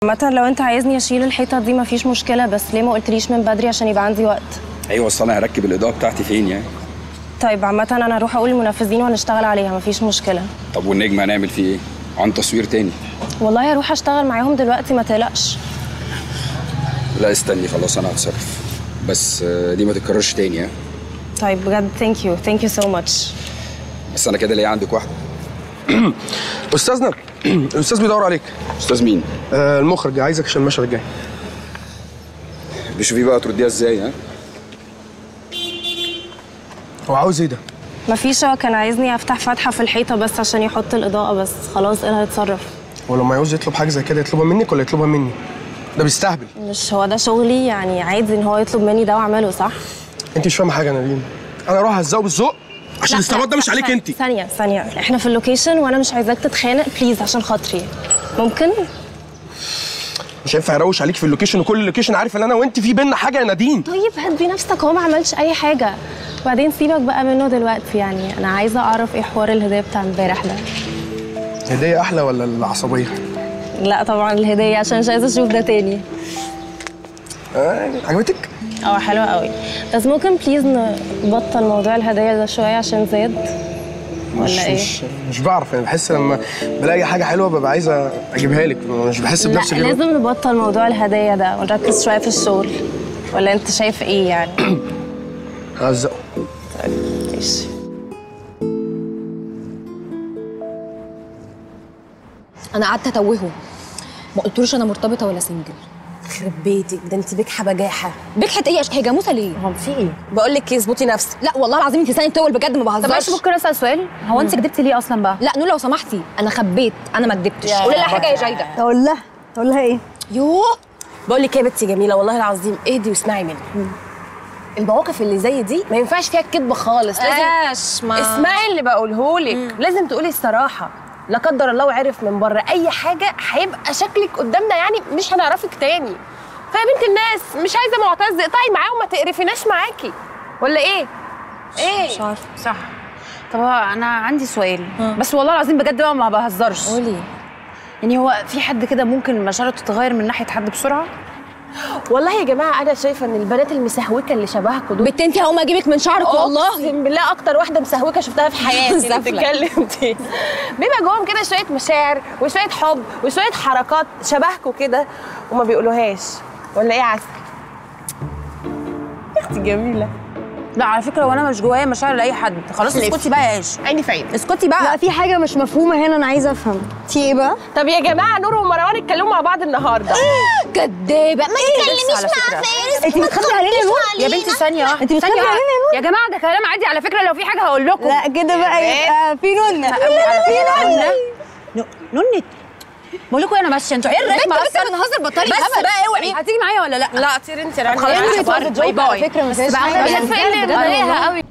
مثلا لو انت عايزني اشيل الحيطه دي مفيش مشكله بس ليه ما قلتليش من بدري عشان يبقى عندي وقت ايوه اصل انا هركب الاضاءه بتاعتي فين يعني طيب عامه انا هروح اقول للمنفذين وهنشتغل عليها مفيش مشكله طب والنجم هنعمل فيه ايه عن تصوير تاني والله هروح اشتغل معاهم دلوقتي ما تقلقش لا استني خلاص انا هتصرف بس آه، دي ما تتكررش تاني ها طيب بجد ثانك يو ثانك يو سو ماتش بس انا كده ليا عندك واحده استاذنا الاستاذ بيدور عليك استاذ مين آه المخرج عايزك عشان المشهد الجاي بشوفي بقى ترديها ازاي ها هو عاوز ايه ده مفيش هو كان عايزني افتح فتحه في الحيطه بس عشان يحط الاضاءه بس خلاص انا هيتصرف هو لما يعوز يطلب حاجه زي كده يطلبها منك ولا يطلبها مني ده بيستهبل مش هو ده شغلي يعني عادي ان هو يطلب مني ده واعمله صح انت مش فاهمه حاجه يا نادين انا اروح اهزقه بالذوق عشان الاستعباط ده مش عليك انت ثانيه ثانيه احنا في اللوكيشن وانا مش عايزاك تتخانق بليز عشان خاطري ممكن مش هينفع اروش عليك في اللوكيشن وكل اللوكيشن عارف ان انا وانت في بينا حاجه يا نادين طيب هدي نفسك هو ما عملش اي حاجه وبعدين سيبك بقى منه دلوقتي يعني انا عايزه اعرف ايه حوار الهديه بتاع امبارح ده هديه احلى ولا العصبيه لا طبعا الهديه عشان مش عايزه اشوف ده تاني آه عجبتك اه حلوه قوي بس ممكن بليز نبطل موضوع الهدايا ده شويه عشان زاد مش ولا ايه مش مش بعرف يعني بحس لما بلاقي حاجه حلوه ببقى عايزه اجيبها لك مش بحس لا بنفسي كده لازم نبطل موضوع الهدايا ده ونركز شويه في الشغل ولا انت شايف ايه يعني هزقه ماشي انا قعدت اتوهه ما قلتلوش انا مرتبطه ولا سنجل يخرب بيتك ده انت بجحه بجاحه بجحت ايه هي جاموسه ليه هو في ايه بقول لك ايه اظبطي نفسك لا والله العظيم انت لسانك طول بجد ما طب بهزرش معلش ممكن اسال سؤال هو انت كدبتي ليه اصلا بقى لا نور لو سمحتي انا خبيت انا ما كدبتش يا قولي لها حاجه يا جايده اقول لها اقول لها ايه يوه بقول لك ايه يا بنتي جميله والله العظيم اهدي واسمعي مني المواقف اللي زي دي ما ينفعش فيها الكذب خالص لازم ايش ما اسمعي اللي بقوله لك لازم تقولي الصراحه لا قدر الله وعرف من بره اي حاجه هيبقى شكلك قدامنا يعني مش هنعرفك تاني فيا بنت الناس مش عايزه معتز اقطعي معاه وما تقرفناش معاكي ولا ايه ايه مش عارفه صح طب هو انا عندي سؤال بس والله العظيم بجد بقى ما بهزرش قولي يعني هو في حد كده ممكن مشاعره تتغير من ناحيه حد بسرعه والله يا جماعه انا شايفه ان البنات المسهوكه اللي شبهكوا دول بنت انت هقوم اجيبك من شعرك والله اقسم بالله اكتر واحده مسهوكه شفتها في حياتي اللي زفلة. بتتكلم دي بيبقى جواهم كده شويه مشاعر وشويه حب وشويه حركات شبهكوا كده وما بيقولوهاش ولا ايه يا عسل يا اختي جميله لا على فكره وانا مش جوايا مشاعر لاي حد خلاص ليه؟ اسكتي بقى يا عيش عيني في عيني اسكتي بقى لا في حاجه مش مفهومه هنا انا عايزه افهم في ايه بقى طب يا جماعه نور ومروان اتكلموا مع بعض النهارده كدابه ما تتكلميش على فكرة. مع فارس انت بتخبي علينا يا نور يا بنتي ثانيه واحده انت بتخبي ثانية علينا واحدة. يا نور يا جماعه ده كلام عادي على فكره لو في حاجه هقول لكم لا كده بقى يبقى في نونه نونت بقول لكم انا ماشيه انتوا عيال رخمه بنت اصلا بنهزر بطاري بس هبل. بقى اوعي هتيجي معايا ولا لا لا طير انت انا خلاص عندي باي باي فكره ما فيهاش بقى حاجه انا مش عارفه ايه اللي مضايقها قوي